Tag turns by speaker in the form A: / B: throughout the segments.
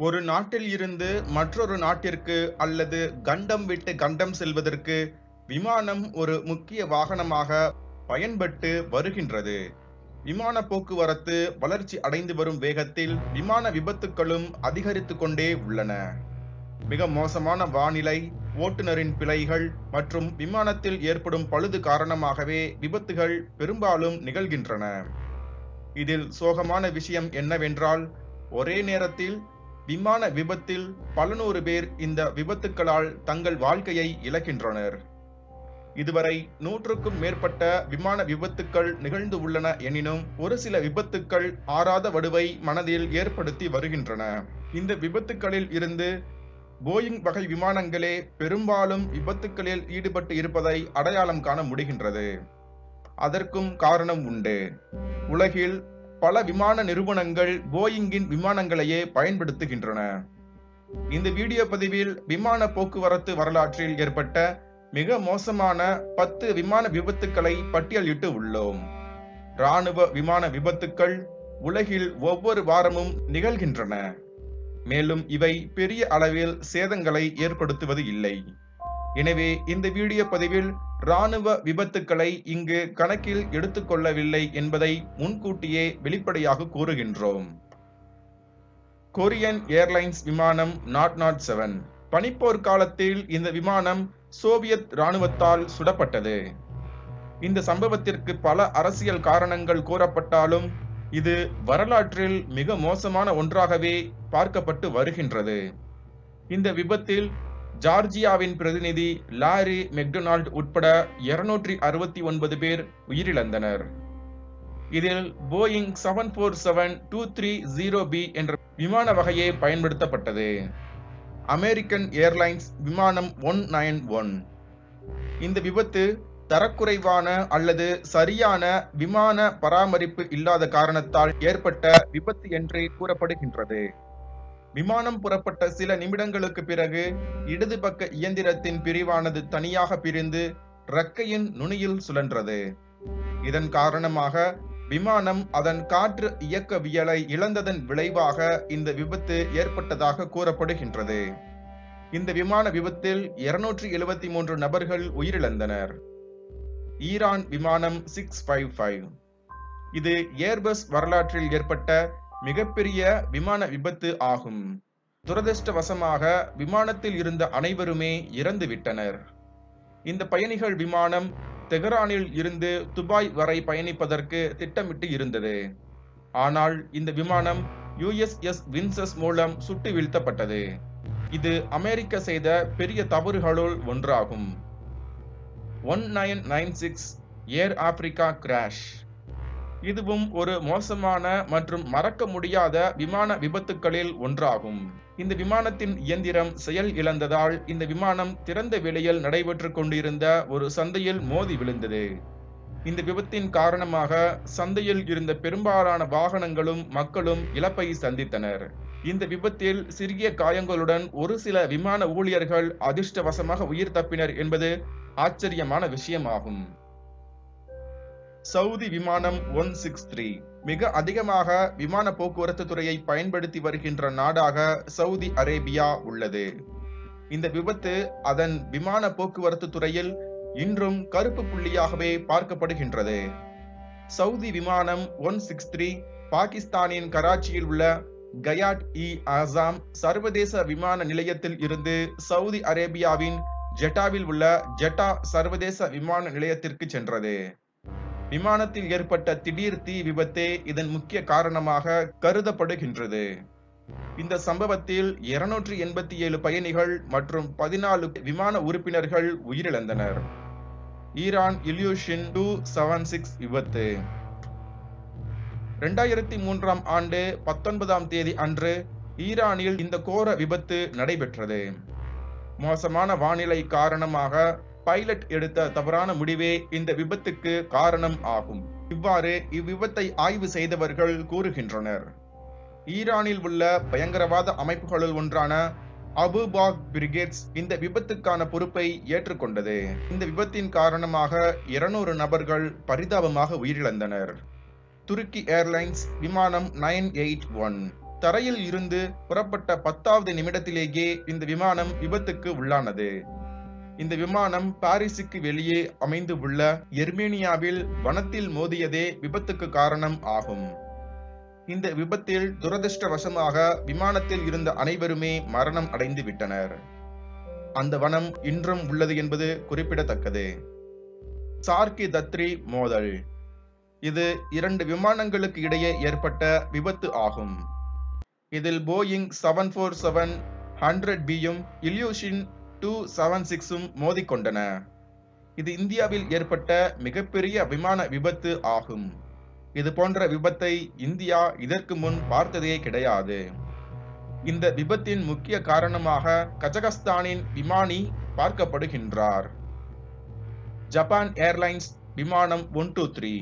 A: ஒரு நாட்டில் இருந்து மற்றொரு நாட்டிற்கு அல்லது கண்டம் விட்டு கண்டம் செல்வதற்கு விமானம் ஒரு முக்கிய வாகனமாக பயன்பட்டு வருகின்றது விமான போக்குவரத்து வளர்ச்சி அடைந்து வரும் வேகத்தில் விமான விபத்துகளும் அதிகரித்து கொண்டே உள்ளன மிக மோசமான வானிலை ஓட்டுநரின் பிழைகள் மற்றும் விமானத்தில் ஏற்படும் பழுது காரணமாகவே விபத்துகள் பெரும்பாலும் நிகழ்கின்றன இதில் சோகமான விஷயம் என்னவென்றால் ஒரே நேரத்தில் விமான விபத்தில் பல நூறு பேர் இந்த விபத்துக்களால் தங்கள் வாழ்க்கையை இழக்கின்றனர் இதுவரை நூற்றுக்கும் மேற்பட்ட விமான விபத்துக்கள் நிகழ்ந்து உள்ளன எனினும் ஒரு சில விபத்துக்கள் ஆறாத வடுவை மனதில் ஏற்படுத்தி வருகின்றன இந்த விபத்துக்களில் இருந்து போயிங் வகை விமானங்களே பெரும்பாலும் விபத்துக்களில் ஈடுபட்டு இருப்பதை அடையாளம் காண முடிகின்றது அதற்கும் காரணம் உண்டு உலகில் பல விமான நிறுவனங்கள் போயிங்கின் விமானங்களையே பயன்படுத்துகின்றன இந்த வீடியோ பதிவில் விமான போக்குவரத்து வரலாற்றில் ஏற்பட்ட மிக மோசமான பத்து விமான விபத்துக்களை பட்டியலிட்டு உள்ளோம் ராணுவ விமான விபத்துக்கள் உலகில் ஒவ்வொரு வாரமும் நிகழ்கின்றன மேலும் இவை பெரிய அளவில் சேதங்களை ஏற்படுத்துவது இல்லை எனவே இந்த வீடியோ பதிவில் ராணுவ விபத்துக்களை இங்கு கணக்கில் எடுத்துக்கொள்ளவில்லை என்பதை முன்கூட்டியே வெளிப்படையாக கூறுகின்றோம் கொரியன் ஏர்லைன்ஸ் விமானம் நாட் நாட் செவன் பனிப்போர் காலத்தில் இந்த விமானம் சோவியத் ராணுவத்தால் சுடப்பட்டது இந்த சம்பவத்திற்கு பல அரசியல் காரணங்கள் கூறப்பட்டாலும் இது வரலாற்றில் மிக மோசமான ஒன்றாகவே பார்க்கப்பட்டு வருகின்றது இந்த விபத்தில் ஜார்ஜியாவின் பிரதிநிதி லாரி மெக்டொனால்ட் உட்பட இருநூற்றி அறுபத்தி ஒன்பது பேர் உயிரிழந்தனர் இதில் Boeing seven four seven two three zero B என்ற விமான வகையே பயன்படுத்தப்பட்டது அமெரிக்கன் ஏர்லைன்ஸ் விமானம் ஒன் நைன் ஒன் இந்த விபத்து தரக்குறைவான அல்லது சரியான விமான பராமரிப்பு இல்லாத காரணத்தால் ஏற்பட்ட விபத்து என்றே கூறப்படுகின்றது விமானம் புறப்பட்ட சில நிமிடங்களுக்கு பிறகு இடது பக்க இயந்திரத்தின் பிரிவானது தனியாக பிரிந்து ரெக்கையின் நுனியில் சுழன்றது இதன் காரணமாக விமானம் அதன் காற்று இயக்கவியலை இழந்ததன் விளைவாக இந்த விபத்து ஏற்பட்டதாக கூறப்படுகின்றது இந்த விமான விபத்தில் இருநூற்றி எழுபத்தி மூன்று நபர்கள் உயிரிழந்தனர் ஈரான் விமானம் சிக்ஸ் ஃபைவ் ஃபைவ் இது ஏர்பஸ் வரலாற்றில் ஏற்பட்ட மிகப்பெரிய விமான விபத்து ஆகும் துரதிருஷ்டவசமாக விமானத்தில் இருந்த அனைவருமே இறந்து விட்டனர் இந்த பயணிகள் விமானம் தெஹரானில் இருந்து துபாய் வரை பயணிப்பதற்கு திட்டமிட்டு இருந்தது ஆனால் இந்த விமானம் யுஎஸ்எஸ் வின்சஸ் மூலம் சுட்டு வீழ்த்தப்பட்டது இது அமெரிக்க செய்த பெரிய தவறுகளுள் ஒன்றாகும் one nine nine six Air Africa crash இதுவும் ஒரு மோசமான மற்றும் மறக்க முடியாத விமான விபத்துக்களில் ஒன்றாகும் இந்த விமானத்தின் இயந்திரம் செயல் இழந்ததால் இந்த விமானம் திறந்த வெளியில் நடைபெற்றுக் கொண்டிருந்த ஒரு சந்தையில் மோதி விழுந்தது இந்த விபத்தின் காரணமாக சந்தையில் இருந்த பெரும்பாலான வாகனங்களும் மக்களும் இழப்பை சந்தித்தனர் இந்த விபத்தில் சிறிய காயங்களுடன் ஒரு சில விமான ஊழியர்கள் அதிர்ஷ்டவசமாக உயிர் தப்பினர் என்பது ஆச்சரியமான விஷயமாகும் சவுதி விமானம் ஒன் சிக்ஸ் த்ரீ மிக அதிகமாக விமான போக்குவரத்து துறையை பயன்படுத்தி வருகின்ற நாடாக சவுதி அரேபியா உள்ளது இந்த விபத்து அதன் விமான போக்குவரத்து துறையில் இன்றும் கருப்பு புள்ளியாகவே பார்க்கப்படுகின்றது சவுதி விமானம் ஒன் சிக்ஸ் த்ரீ பாகிஸ்தானின் கராச்சியில் உள்ள கயாட் இ ஆசாம் சர்வதேச விமான நிலையத்தில் இருந்து சவுதி அரேபியாவின் ஜெட்டாவில் உள்ள ஜெட்டா சர்வதேச விமான நிலையத்திற்கு சென்றது விமானத்தில் ஏற்பட்ட திடீர் தீ விபத்தே இதன் முக்கிய காரணமாக கருதப்படுகின்றது இந்த சம்பவத்தில் இருநூற்றி எண்பத்தி ஏழு பயணிகள் மற்றும் பதினாலு விமான உறுப்பினர்கள் உயிரிழந்தனர் Iran Ilyushin two seven six விபத்து இரண்டாயிரத்தி மூன்றாம் ஆண்டு பத்தொன்பதாம் தேதி அன்று ஈரானில் இந்த கோர விபத்து நடைபெற்றது மோசமான வானிலை காரணமாக பைலட் எடுத்த தவறான முடிவே இந்த விபத்துக்கு காரணம் ஆகும் இவ்வாறு இவ்விபத்தை ஆய்வு செய்தவர்கள் கூறுகின்றனர் ஈரானில் உள்ள பயங்கரவாத அமைப்புகளுள் ஒன்றான அபுபாக் பிரிகேட்ஸ் இந்த விபத்துக்கான பொறுப்பை ஏற்றுக்கொண்டது இந்த விபத்தின் காரணமாக இருநூறு நபர்கள் பரிதாபமாக உயிரிழந்தனர் துருக்கி ஏர்லைன்ஸ் விமானம் நைன் எயிட் ஒன் தரையில் இருந்து புறப்பட்ட பத்தாவது நிமிடத்திலேயே இந்த விமானம் விபத்துக்கு உள்ளானது இந்த விமானம் பாரிஸுக்கு வெளியே அமைந்து உள்ள எர்மேனியாவில் வனத்தில் மோதியதே விபத்துக்கு காரணம் ஆகும் இந்த விபத்தில் துரதிருஷ்டவசமாக விமானத்தில் இருந்த அனைவருமே மரணம் அடைந்து விட்டனர் அந்த வனம் இன்றும் உள்ளது என்பது குறிப்பிடத்தக்கது சார்கி தத்ரி மோதல் இது இரண்டு விமானங்களுக்கு இடையே ஏற்பட்ட விபத்து ஆகும் இதில் Boeing seven four seven hundred பியும் இல்யூஷின் டூ செவன் சிக்ஸும் மோதிக்கொண்டன இது இந்தியாவில் ஏற்பட்ட மிகப்பெரிய விமான விபத்து ஆகும் இது போன்ற விபத்தை இந்தியா இதற்கு முன் பார்த்ததே கிடையாது இந்த விபத்தின் முக்கிய காரணமாக கஜகஸ்தானின் விமானி பார்க்கப்படுகின்றார் ஜப்பான் ஏர்லைன்ஸ் விமானம் ஒன் டூ த்ரீ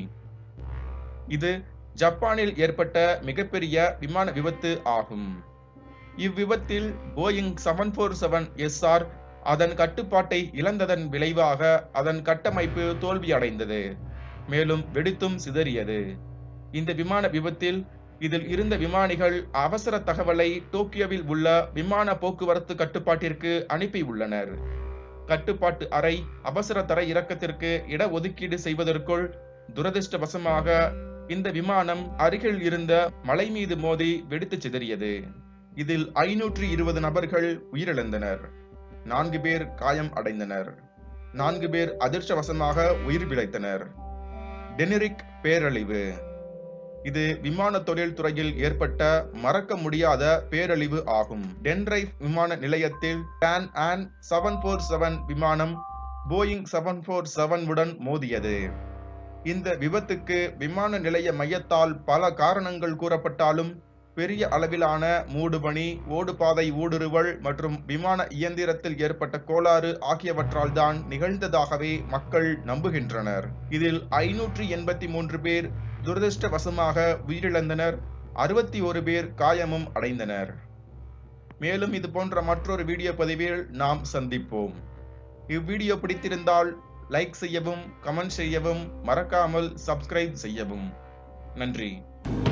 A: இது ஜப்பானில் ஏற்பட்ட மிகப்பெரிய விமான விபத்து ஆகும் இவ்விபத்தில் Boeing seven four seven SR அதன் கட்டுப்பாட்டை இழந்ததன் விளைவாக அதன் கட்டமைப்பு தோல்வியடைந்தது மேலும் வெடித்தும் சிதறியது இந்த விமான விபத்தில் இதில் இருந்த விமானிகள் அவசர தகவலை டோக்கியோவில் உள்ள விமான போக்குவரத்து கட்டுப்பாட்டிற்கு அனுப்பியுள்ளனர் கட்டுப்பாட்டு அறை அவசர தரை இறக்கத்திற்கு இட ஒதுக்கீடு செய்வதற்குள் துரதிருஷ்டவசமாக இந்த விமானம் அருகில் இருந்த மலை மீது மோதி வெடித்து சிதறியது இதில் ஐநூற்றி இருபது நபர்கள் உயிரிழந்தனர் நான்கு பேர் காயம் அடைந்தனர் நான்கு பேர் அதிர்ஷ்டவசமாக உயிர் பிழைத்தனர் டெனிரிக் பேரழிவு இது விமான தொழில் துறையில் ஏற்பட்ட மறக்க முடியாத பேரழிவு ஆகும் டென்ரைவ் விமான நிலையத்தில் Pan Am seven four seven விமானம் போயிங் செவன் போர் செவன் உடன் மோதியது இந்த விபத்துக்கு விமான நிலைய மையத்தால் பல காரணங்கள் கூறப்பட்டாலும் பெரிய அளவிலான மூடுபனி ஓடுபாதை ஊடுருவல் மற்றும் விமான இயந்திரத்தில் ஏற்பட்ட கோளாறு ஆகியவற்றால் தான் நிகழ்ந்ததாகவே மக்கள் நம்புகின்றனர் இதில் ஐநூற்றி எண்பத்தி மூன்று பேர் துரதிருஷ்டவசமாக உயிரிழந்தனர் அறுபத்தி ஒரு பேர் காயமும் அடைந்தனர் மேலும் இது போன்ற மற்றொரு வீடியோ பதிவில் நாம் சந்திப்போம் இவ்வீடியோ பிடித்திருந்தால் லைக் செய்யவும் கமெண்ட் செய்யவும் மறக்காமல் சப்ஸ்கிரைப் செய்யவும் நன்றி